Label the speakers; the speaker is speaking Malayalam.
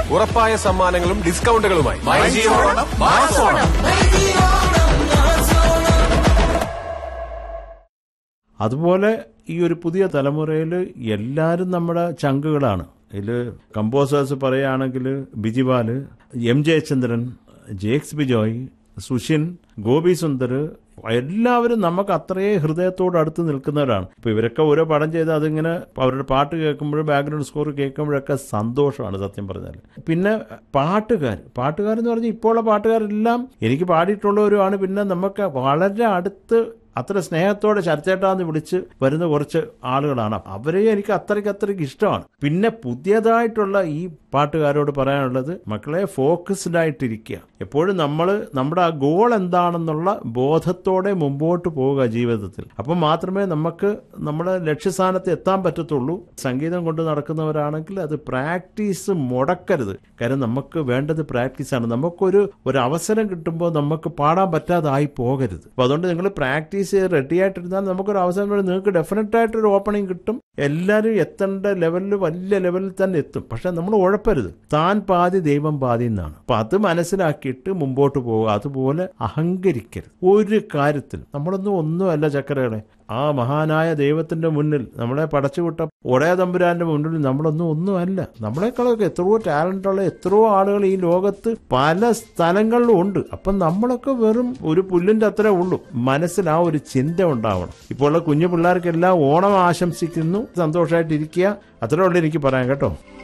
Speaker 1: ഉറപ്പായ സമ്മാനങ്ങളും ഡിസ്കൗണ്ടുകളുമായി
Speaker 2: അതുപോലെ ഈ ഒരു പുതിയ തലമുറയിൽ എല്ലാവരും നമ്മുടെ ചങ്കുകളാണ് ഇതിൽ കമ്പോസേഴ്സ് പറയുകയാണെങ്കിൽ ബിജിപാല് എം ജയചന്ദ്രൻ ജേക്സ് ബിജോയ് സുഷിൻ ഗോപി സുന്ദർ എല്ലാവരും നമുക്ക് അത്രയേ ഹൃദയത്തോട് അടുത്ത് നിൽക്കുന്നവരാണ് ഇപ്പൊ ഇവരൊക്കെ ഓരോ പടം ചെയ്ത് അതിങ്ങനെ അവരുടെ പാട്ട് കേൾക്കുമ്പോഴും ബാക്ക്ഗ്രൗണ്ട് സ്കോർ കേൾക്കുമ്പോഴൊക്കെ സന്തോഷമാണ് സത്യം പറഞ്ഞാൽ പിന്നെ പാട്ടുകാർ പാട്ടുകാരെന്ന് പറഞ്ഞാൽ ഇപ്പോഴുള്ള പാട്ടുകാരെല്ലാം എനിക്ക് പാടിയിട്ടുള്ളവരുമാണ് പിന്നെ നമുക്ക് വളരെ അടുത്ത് അത്ര സ്നേഹത്തോടെ ചർച്ചേട്ടാന്ന് വിളിച്ച് വരുന്ന കുറച്ച് ആളുകളാണ് അവരെ എനിക്ക് അത്രയ്ക്ക് അത്രയ്ക്ക് ഇഷ്ടമാണ് പിന്നെ പുതിയതായിട്ടുള്ള ഈ പാട്ടുകാരോട് പറയാനുള്ളത് മക്കളെ ഫോക്കസ്ഡ് ആയിട്ടിരിക്കുക എപ്പോഴും നമ്മൾ നമ്മുടെ ആ ഗോൾ എന്താണെന്നുള്ള ബോധത്തോടെ മുമ്പോട്ട് പോവുക ജീവിതത്തിൽ അപ്പം മാത്രമേ നമുക്ക് നമ്മുടെ ലക്ഷ്യസ്ഥാനത്ത് എത്താൻ പറ്റത്തുള്ളൂ സംഗീതം കൊണ്ട് നടക്കുന്നവരാണെങ്കിൽ അത് പ്രാക്ടീസ് മുടക്കരുത് കാര്യം നമുക്ക് വേണ്ടത് പ്രാക്ടീസാണ് നമുക്കൊരു ഒരു അവസരം കിട്ടുമ്പോൾ നമുക്ക് പാടാൻ പറ്റാതായി പോകരുത് അപ്പോൾ അതുകൊണ്ട് നിങ്ങൾ പ്രാക്ടീസ് ചെയ്ത് റെഡി ആയിട്ടിരുന്നാൽ നമുക്കൊരു അവസരം വരും നിങ്ങൾക്ക് ഡെഫിനറ്റ് ആയിട്ടൊരു ഓപ്പണിംഗ് കിട്ടും എല്ലാവരും എത്തേണ്ട ലെവലിൽ വലിയ ലെവലിൽ തന്നെ എത്തും പക്ഷെ നമ്മൾ ഉഴപ്പരുത് താൻ പാതി ദൈവം പാതി എന്നാണ് അപ്പൊ അത് മനസ്സിലാക്കിയിട്ട് മുമ്പോട്ട് പോവുക അതുപോലെ അഹങ്കരിക്കരുത് ഒരു കാര്യത്തിൽ നമ്മളൊന്നും ഒന്നുമല്ല ചക്കരകളെ ആ മഹാനായ ദൈവത്തിന്റെ മുന്നിൽ നമ്മളെ പടച്ചുവിട്ട ഒടയ തമ്പുരാന്റെ മുന്നിൽ നമ്മളൊന്നും ഒന്നുമല്ല നമ്മളെക്കാളൊക്കെ എത്രയോ ടാലന്റുള്ള എത്രയോ ആളുകൾ ഈ ലോകത്ത് പല സ്ഥലങ്ങളിലും ഉണ്ട് അപ്പം നമ്മളൊക്കെ വെറും ഒരു പുല്ലിന്റെ അത്രേ ഉള്ളൂ മനസ്സിൽ ആ ഒരു ചിന്ത ഉണ്ടാവണം ഇപ്പോൾ ഉള്ള കുഞ്ഞു പിള്ളേർക്കെല്ലാം ഓണം ആശംസിക്കുന്നു സന്തോഷമായിട്ടിരിക്കുക അത്രേ ഉള്ളൂ എനിക്ക് പറയാൻ കേട്ടോ